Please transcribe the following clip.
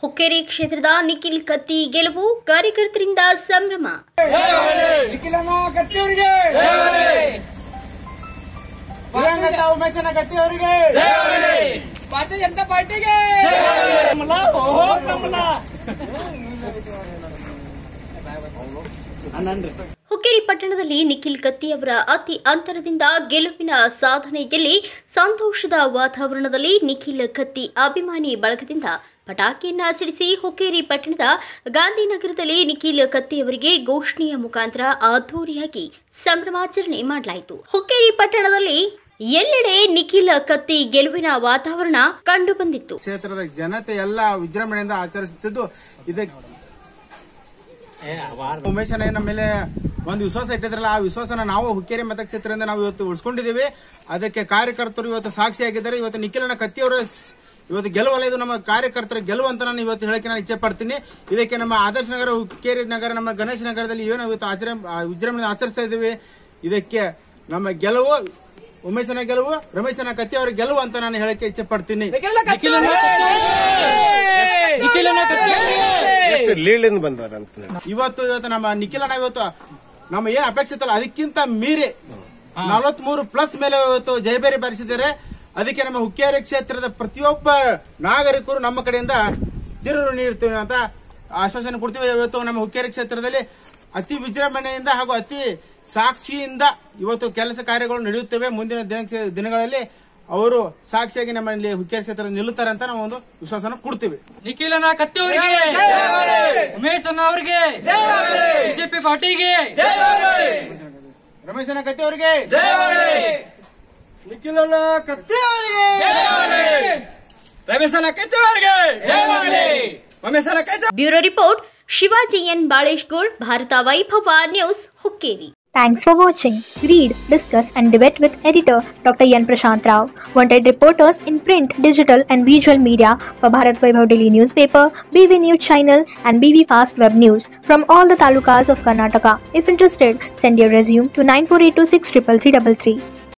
ಹುಕ್ಕೇರಿ ಕ್ಷೇತ್ರದ ನಿಖಿಲ್ ಕತ್ತಿ ಗೆಲುವು ಕಾರ್ಯಕರ್ತರಿಂದ ಸಂಭ್ರಮ ನಿಖಿಲನ ಕತ್ತಿಯವರಿಗೆ ದಿವಂಗತ ಉಮೇಶನ ಗತಿ ಅವರಿಗೆ ಭಾರತೀಯ ಜನತಾ ಪಾರ್ಟಿಗೆ ಕಮಲ ಓಹೋ ಕಮಲ ಅನ್ನನ್ರಿ ಹುಕ್ಕೇರಿ ಪಟ್ಟಣದಲ್ಲಿ ನಿಖಿಲ್ ಕತ್ತಿ ಅವರ ಅತಿ ಅಂತರದಿಂದ ಗೆಲುವಿನ ಸಾಧನೆಯಲ್ಲಿ ಸಂತೋಷದ ವಾತಾವರಣದಲ್ಲಿ ನಿಖಿಲ್ ಕತ್ತಿ ಅಭಿಮಾನಿ ಬಳಗದಿಂದ ಪಟಾಕಿಯನ್ನ ಸಿಡಿಸಿ ಹುಕ್ಕೇರಿ ಪಟ್ಟಣದ ಗಾಂಧಿನಗರದಲ್ಲಿ ನಿಖಿಲ್ ಕತ್ತಿ ಅವರಿಗೆ ಘೋಷಣೆಯ ಮುಖಾಂತರ ಅದ್ದೂರಿಯಾಗಿ ಸಂಭ್ರಮಾಚರಣೆ ಮಾಡಲಾಯಿತು ಹುಕ್ಕೇರಿ ಪಟ್ಟಣದಲ್ಲಿ ಎಲ್ಲೆಡೆ ನಿಖಿಲ್ ಕತ್ತಿ ಗೆಲುವಿನ ವಾತಾವರಣ ಕಂಡು ಬಂದಿತ್ತು ಕ್ಷೇತ್ರದ ಜನತೆ ಎಲ್ಲ ವಿಜೃಂಭಣೆಯಿಂದ ಆಚರಿಸುತ್ತಿದ್ದು ಇದಕ್ಕೆ ಉಮೇಶನ ನಮ್ಮ ಮೇಲೆ ಒಂದು ವಿಶ್ವಾಸ ಇಟ್ಟಿದ್ರಲ್ಲ ಆ ವಿಶ್ವಾಸನ ನಾವು ಹುಕ್ಕೇರಿ ಮತಕ್ಷೇತ್ರದಿಂದ ನಾವು ಇವತ್ತು ಉಳಿಸ್ಕೊಂಡಿದ್ದೀವಿ ಅದಕ್ಕೆ ಕಾರ್ಯಕರ್ತರು ಇವತ್ತು ಸಾಕ್ಷಿಯಾಗಿದ್ದಾರೆ ಇವತ್ತು ನಿಖಿಲನ ಕತ್ತಿಯವರ ಸ್- ಇವತ್ತು ಗೆಲುವಲ್ಲ ಇದು ನಮ್ಮ ಕಾರ್ಯಕರ್ತರ ಗೆಲುವು ಅಂತ ನಾನು ಇವತ್ತು ಹೇಳಕ್ಕೆ ನಾನು ಇಚ್ಛೆ ಪಡ್ತೀನಿ ಇದಕ್ಕೆ ನಮ್ಮ ಆದರ್ಶ ನಗರ ಹುಕ್ಕೇರಿ ನಗರ ನಮ್ಮ ಗಣೇಶ ನಗರದಲ್ಲಿ ಏನು ಇವತ್ತು ಆಚರಣೆ ಆ, ವಿಜೃಂಭಣೆ ಆಚರಿಸ್ತಾ ಇದ್ದೀವಿ ಇದಕ್ಕೆ ನಮ್ಮ ಗೆಲುವು ಉಮೇಶನ ಗೆಲುವು ರಮೇಶನ ಕತ್ತಿಯವರ ಗೆಲುವು ಅಂತ ನಾನು ಹೇಳಕ್ಕೆ ಇಚ್ಛೆ ಪಡ್ತೀನಿ ನಿಖಿಲನ ನಿಖಿಲನ ಕತ್ತಿಯವರಿಗೆ ಎಷ್ಟು ಲೀಳಿಂದ ಬಂದವ್ರ ಅಂತ ಇವತ್ತು ಇವತ್ತು ನಮ್ಮ ನಿಖಿಲನ ಇವತ್ತು ನಮ್ಮ ಏನ್ ಅಪೇಕ್ಷಿತ ಅಲ್ಲ ಅದಕ್ಕಿಂತ ಮೀರಿ ನಲವತ್ಮೂರು ಪ್ಲಸ್ ಮೇಲೆ ಇವತ್ತು ಜಯಬೇರಿ ಬಾರಿಸಿದ್ದಾರೆ ಅದಕ್ಕೆ ನಮ್ಮ ಹುಕ್ಕೇರಿ ಕ್ಷೇತ್ರದ ಪ್ರತಿಯೊಬ್ಬ ನಾಗರಿಕರು ನಮ್ಮ ಕಡೆಯಿಂದ ಚಿರು ನೀಡ್ತೀವಿ ಅಂತ ಆಶ್ವಾಸನೆ ಕೊಡ್ತೀವಿ ಇವತ್ತು ನಮ್ಮ ಹುಕ್ಕೇರಿ ಕ್ಷೇತ್ರದಲ್ಲಿ ಅತಿ ವಿಜೃಂಭಣೆಯಿಂದ ಹಾಗೂ ಅತಿ ಸಾಕ್ಷಿಯಿಂದ ಇವತ್ತು ಕೆಲಸ ಕಾರ್ಯಗಳು ನಡೆಯುತ್ತವೆ ಮುಂದಿನ ದಿನ ದಿನಗಳಲ್ಲಿ ಅವರು ಸಾಕ್ಷಿಯಾಗಿ ನಮ್ಮಲ್ಲಿ ಹುಕ್ಕೇರಿ ಕ್ಷೇತ್ರ ನಿಲ್ಲುತ್ತಾರೆ ಅಂತ ನಾವು ಒಂದು ವಿಶ್ವಾಸನ ಕೊಡ್ತೀವಿ ನಿಖಿಲನ ಕತ್ತಿಯವರಿಗೆ ಉಮೇಶ್ ಅವರಿಗೆ ಬಿಜೆಪಿ ಪಾರ್ಟಿಗೆ ರಮೇಶನ ಕತ್ತಿ ಅವರಿಗೆ ನಿಖಿಲನ ಕತ್ತಿ ರಮೇಶನ ಕತ್ತಿಯವರಿಗೆ ಉಮೇಶನ Katti bureau report Shivaji N Baleshgol Bharata Vaibhava news Hukkeri Thanks for watching. Read, discuss, and debate with editor Dr. Yan Prashant Rao. Wanted reporters in print, digital, and visual media for Bharat Vaibhav Daily Newspaper, BV News Channel, and BV Fast Web News from all the talukas of Karnataka. If interested, send your resume to 9482633333.